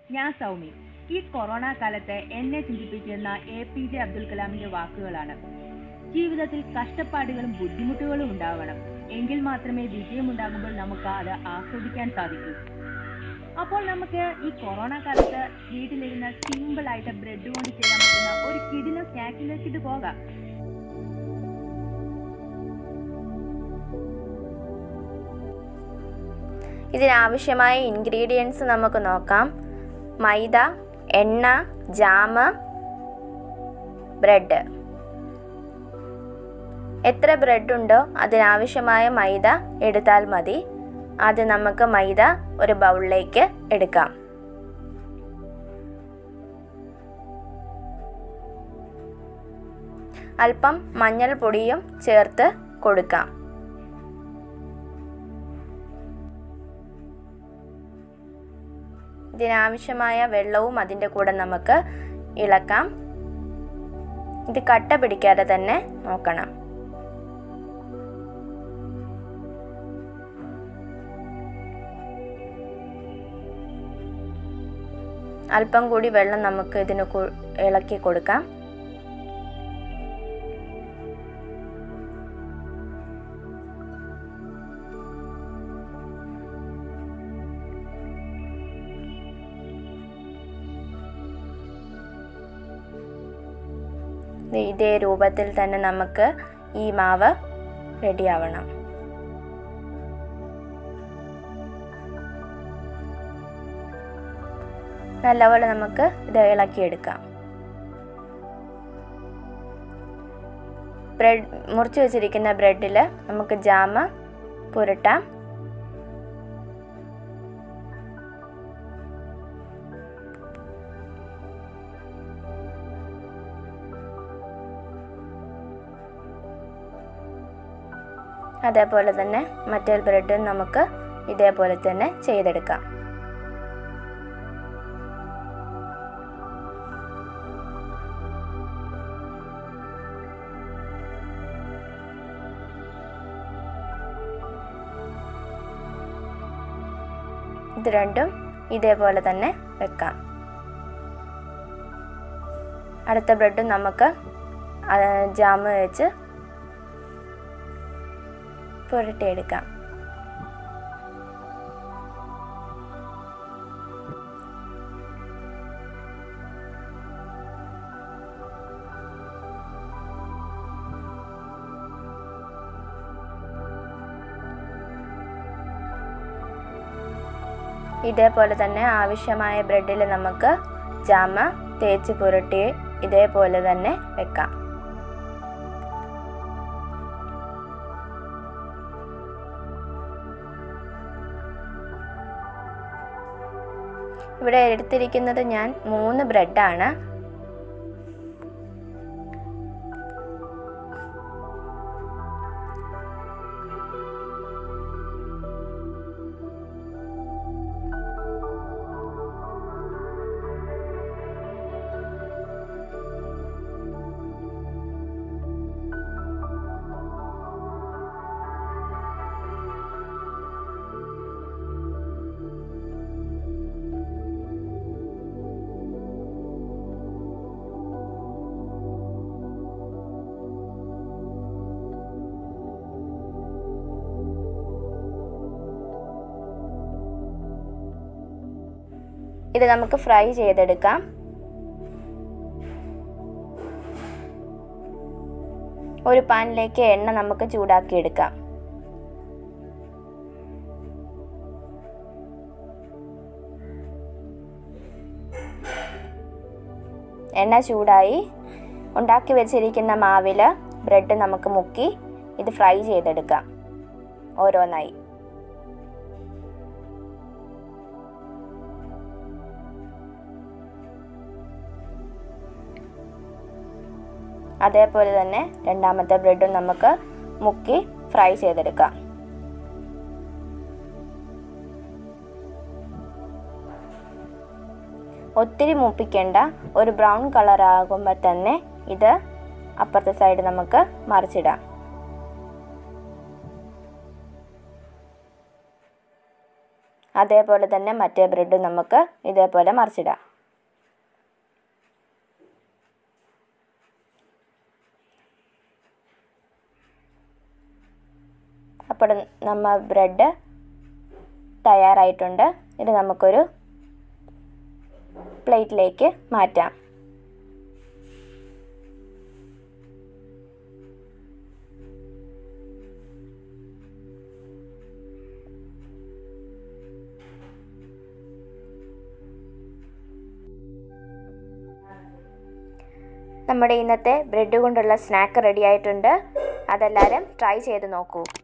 ഞാൻ സൗമി ഈ കൊറോണ കാലത്ത് എന്നെ ചിന്തിപ്പിക്കുന്ന എ പി ജെ അബ്ദുൽ കലാമിന്റെ വാക്കുകളാണ് ജീവിതത്തിൽ കഷ്ടപ്പാടുകളും ബുദ്ധിമുട്ടുകളും ഉണ്ടാവണം എങ്കിൽ മാത്രമേ വിജയമുണ്ടാകുമ്പോൾ നമുക്ക് അത് ആസ്വദിക്കാൻ സാധിക്കൂ അപ്പോൾ നമുക്ക് ഈ കൊറോണ കാലത്ത് വീട്ടിലിരുന്ന് സിമ്പിൾ ആയിട്ട് ബ്രെഡ് കൊണ്ട് ചെയ്യാൻ പറ്റുന്ന ഒരു കിടില സ്നാക്കിലേക്ക് ഇത് പോകാം ഇതിനാവശ്യമായ ഇൻഗ്രീഡിയൻസ് നമുക്ക് നോക്കാം മൈദ എണ്ണ ജാമ് ബ്രെഡ് എത്ര ബ്രെഡ് ഉണ്ടോ അതിനാവശ്യമായ മൈദ എടുത്താൽ മതി ആദ്യം നമുക്ക് മൈദ ഒരു ബൗളിലേക്ക് എടുക്കാം അല്പം മഞ്ഞൾപ്പൊടിയും ചേർത്ത് കൊടുക്കാം ഇതിനാവശ്യമായ വെള്ളവും അതിൻ്റെ കൂടെ നമുക്ക് ഇളക്കാം ഇത് കട്ട പിടിക്കാതെ തന്നെ നോക്കണം അല്പം കൂടി വെള്ളം നമുക്ക് ഇതിന് കു- ഇളക്കി കൊടുക്കാം ദേ ഇതേ രൂപത്തിൽ തന്നെ നമുക്ക് ഈ മാവ് റെഡിയാവണം നല്ലപോലെ നമുക്ക് ഇത് ഇളക്കിയെടുക്കാം ബ്രെഡ് മുറിച്ച് വെച്ചിരിക്കുന്ന ബ്രെഡിൽ നമുക്ക് ജാമ പുരട്ടാം അതേപോലെ തന്നെ മറ്റേ ബ്രെഡും നമുക്ക് ഇതേപോലെ തന്നെ ചെയ്തെടുക്കാം ഇത് രണ്ടും ഇതേപോലെ തന്നെ വെക്കാം അടുത്ത ബ്രെഡും നമുക്ക് ആ, ജാമ് വെച്ച് പുരട്ടിയെടുക്കാം ഇതേപോലെ തന്നെ ആവശ്യമായ ബ്രെഡിൽ നമുക്ക് ജാമ തേച്ച് പുരട്ടി ഇതേപോലെ തന്നെ വെക്കാം ഇവിടെ എടുത്തിരിക്കുന്നത് ഞാൻ മൂന്ന് ബ്രെഡാണ് ഇത് നമുക്ക് ഫ്രൈ ചെയ്തെടുക്കാം ഒരു പാനിലേക്ക് എണ്ണ നമുക്ക് ചൂടാക്കി എടുക്കാം എണ്ണ ചൂടായി ഉണ്ടാക്കി വെച്ചിരിക്കുന്ന മാവിൽ ബ്രെഡ് നമുക്ക് മുക്കി ഇത് ഫ്രൈ ചെയ്തെടുക്കാം ഓരോന്നായി അതേപോലെ തന്നെ രണ്ടാമത്തെ ബ്രെഡും നമുക്ക് മുക്കി ഫ്രൈ ചെയ്തെടുക്കാം ഒത്തിരി മൂപ്പിക്കേണ്ട ഒരു ബ്രൗൺ കളർ ആകുമ്പോൾ തന്നെ ഇത് അപ്പുറത്തെ സൈഡ് നമുക്ക് മറിച്ചിടാം അതേപോലെ തന്നെ മറ്റേ ബ്രെഡ് നമുക്ക് ഇതേപോലെ മറിച്ചിടാം അപ്പോൾ നമ്മ ബ്രെഡ് തയ്യാറായിട്ടുണ്ട് ഇത് നമുക്കൊരു പ്ലേറ്റിലേക്ക് മാറ്റാം നമ്മുടെ ഇന്നത്തെ ബ്രെഡ് കൊണ്ടുള്ള സ്നാക്ക് റെഡി ആയിട്ടുണ്ട് അതെല്ലാവരും ട്രൈ ചെയ്ത് നോക്കൂ